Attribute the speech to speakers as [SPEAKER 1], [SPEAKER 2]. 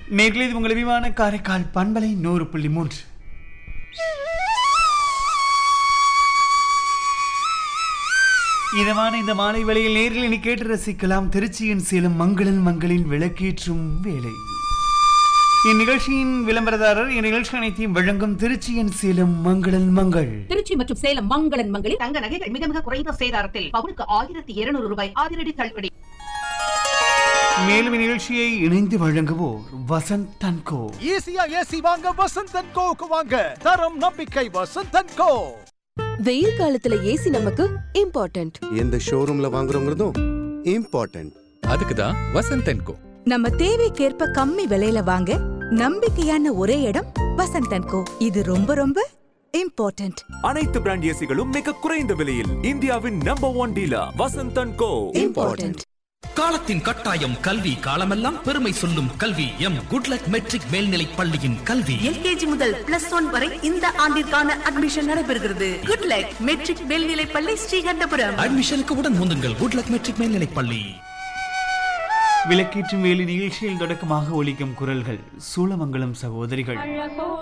[SPEAKER 1] நேர்களே இது உங்கள் விமான காரைக்கால் பண்பலை நூறு புள்ளி மூன்று இதமான இந்த மாலை வேளையில் நேரில் இனி கேட்டு ரசிக்கலாம் திருச்சியின் சேலம் மங்களன் மங்களின் விளக்கேற்றும் வேலை இந்நிகழ்ச்சியின் விளம்பரதாரர் இந்நிகழ்ச்சி அனைத்தையும் வழங்கும் திருச்சியின் சேலம் மங்களன் மங்கள்
[SPEAKER 2] திருச்சி மற்றும் சேலம் மங்களன் மங்களில்
[SPEAKER 3] தங்க நகைகள் மிக மிக குறைந்த சேதாரத்தில் பவுனுக்கு ஆயிரத்தி இருநூறு ரூபாய் அதிரடி தள்ளுபடி
[SPEAKER 1] மேலும் இந்நிகழ்ச்சியை இணைந்து வழங்குவோர் வசந்த் தன்கோ
[SPEAKER 4] ஈஸியா ஏசி வாங்க வசந்த் அண்ட் கோவுக்கு வாங்க தரம் நம்பிக்கை வசந்த் அண்ட் கோ
[SPEAKER 5] வெயில் காலத்துல ஏசி நமக்கு இம்பார்ட்டன்ட்
[SPEAKER 6] எந்த ஷோரூம்ல வாங்குறோங்கிறதும் இம்பார்ட்டன்ட்
[SPEAKER 7] அதுக்கு தான் வசந்த் அண்ட் கோ
[SPEAKER 8] நம்ம தேவைக்கேற்ப கம்மி விலையில வாங்க நம்பிக்கையான ஒரே இடம் வசந்தன் கோ இது ரொம்ப ரொம்ப இம்பார்ட்டன்ட்
[SPEAKER 9] அனைத்து பிராண்ட் ஏசிகளும் மிக குறைந்த விலையில் இந்தியாவின் number one dealer Vasanth and co
[SPEAKER 5] important
[SPEAKER 10] காலத்தின் கட்டாயம் கல்வி காலமெல்லாம் பெருமை சொல்லும் கல்வி எம் குட்லக் மெட்ரிக் மேல்நிலைப் பள்ளியின் கல்வி
[SPEAKER 3] எல்கேஜி முதல் பிளஸ் ஒன் வரை இந்த ஆண்டிற்கான அட்மிஷன் நடைபெறுகிறது குட் லக் மெட்ரிக் மேல்நிலைப் பள்ளி ஸ்ரீகண்டபுரம்
[SPEAKER 10] அட்மிஷனுக்கு உடன் முந்துங்கள் குட்லக் மெட்ரிக் மேல்நிலைப் பள்ளி
[SPEAKER 1] விளக்கேற்றும் வேலை நிகழ்ச்சியில் தொடக்கமாக ஒலிக்கும் குரல்கள் சூளமங்கலம் சகோதரிகள்